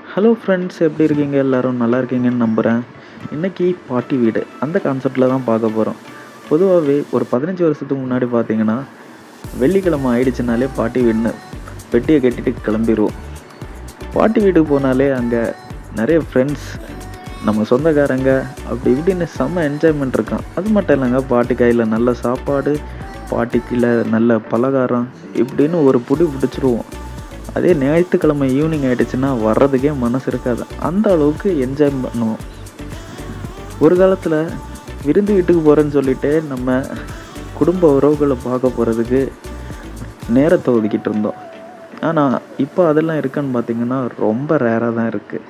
hello friends எப்படி இருக்கீங்க எல்லோரும் நல்லா இருக்கீங்கன்னு நம்புகிறேன் இன்றைக்கி பாட்டி வீடு அந்த கான்செப்டில் தான் பார்க்க போகிறோம் பொதுவாகவே ஒரு பதினஞ்சு வருஷத்துக்கு முன்னாடி பார்த்தீங்கன்னா வெள்ளிக்கிழமை ஆயிடுச்சுனாலே பாட்டி வீடுன்னு பெட்டியை கட்டிட்டு கிளம்பிடுவோம் பாட்டி வீட்டுக்கு போனாலே அங்கே நிறைய ஃப்ரெண்ட்ஸ் நம்ம சொந்தக்காரங்க அப்படி இப்படின்னு செம்ம என்ஜாய்மெண்ட் இருக்கும் அது மட்டும் இல்லைங்க பாட்டி கையில் நல்ல சாப்பாடு பாட்டிக்கில் நல்ல பலகாரம் இப்படின்னு ஒரு புடி பிடிச்சிருவோம் அதே ஞாயிற்றுக்கிழமை ஈவினிங் ஆகிடுச்சுன்னா வர்றதுக்கே மனசு இருக்காது அந்த அளவுக்கு என்ஜாய் பண்ணுவோம் ஒரு காலத்தில் விருந்து வீட்டுக்கு போகிறேன்னு சொல்லிட்டு நம்ம குடும்ப உறவுகளை பார்க்க போகிறதுக்கு நேரத்தை ஒதுக்கிட்டு இருந்தோம் ஆனால் இப்போ அதெல்லாம் இருக்கான்னு பார்த்தீங்கன்னா ரொம்ப ரேராக தான் இருக்குது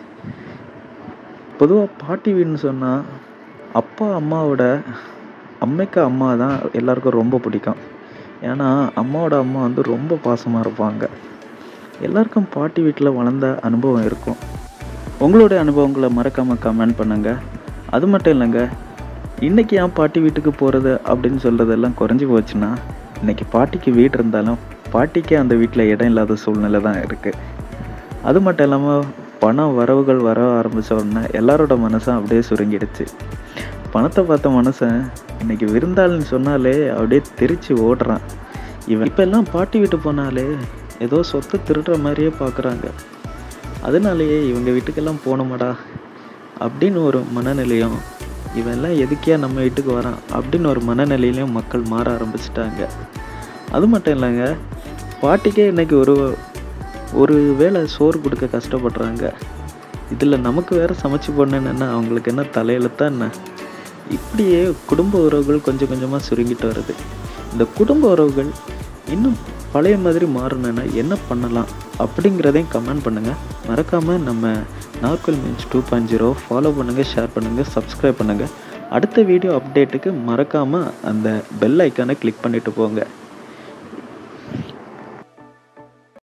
பொதுவாக பாட்டி வீடுன்னு சொன்னால் அப்பா அம்மாவோட அம்மைக்கு அம்மா தான் எல்லாருக்கும் ரொம்ப பிடிக்கும் ஏன்னா அம்மாவோட அம்மா வந்து ரொம்ப பாசமாக இருப்பாங்க எல்லாருக்கும் பாட்டி வீட்டில் வளர்ந்த அனுபவம் இருக்கும் உங்களுடைய அனுபவங்களை மறக்காமல் கமெண்ட் பண்ணுங்கள் அது மட்டும் இல்லைங்க இன்றைக்கி ஏன் பாட்டி வீட்டுக்கு போகிறது அப்படின்னு சொல்கிறதெல்லாம் குறைஞ்சி போச்சுன்னா இன்றைக்கி பாட்டிக்கு வீடு இருந்தாலும் பாட்டிக்கே அந்த வீட்டில் இடம் இல்லாத சூழ்நிலை தான் இருக்குது அது மட்டும் இல்லாமல் பண வரவுகள் வர ஆரம்பித்த உடனே எல்லாரோட மனசும் அப்படியே சுருங்கிடுச்சு பணத்தை பார்த்த மனுஷன் இன்னைக்கு விருந்தாளின்னு சொன்னாலே அப்படியே தெரிச்சு ஓடுறான் இவன் இப்போ எல்லாம் பாட்டி வீட்டு போனாலே ஏதோ சொத்தை திருடுற மாதிரியே பார்க்குறாங்க அதனாலேயே இவங்க வீட்டுக்கெல்லாம் போகணுமாடா அப்படின்னு ஒரு மனநிலையும் இவெல்லாம் எதுக்கியா நம்ம வீட்டுக்கு வரான் அப்படின்னு ஒரு மனநிலையிலையும் மக்கள் மாற ஆரம்பிச்சிட்டாங்க அது மட்டும் இல்லைங்க பாட்டிக்கே இன்னைக்கு ஒரு ஒரு வேளை சோறு கொடுக்க கஷ்டப்படுறாங்க இதில் நமக்கு வேற சமைச்சு போடணுன்னா அவங்களுக்கு என்ன தலையெழுத்தா என்ன இப்படியே குடும்ப உறவுகள் கொஞ்சம் கொஞ்சமாக சுருங்கிட்டு வருது இந்த குடும்ப உறவுகள் இன்னும் பழைய மாதிரி மாறணுன்னா என்ன பண்ணலாம் அப்படிங்கிறதையும் கமெண்ட் பண்ணுங்கள் மறக்காமல் நம்ம நார்கல் means two point zero follow பண்ணுங்கள் ஷேர் பண்ணுங்கள் சப்ஸ்கிரைப் பண்ணுங்கள் அடுத்த வீடியோ அப்டேட்டுக்கு மறக்காமல் அந்த பெல் ஐக்கானை கிளிக் பண்ணிவிட்டு போங்க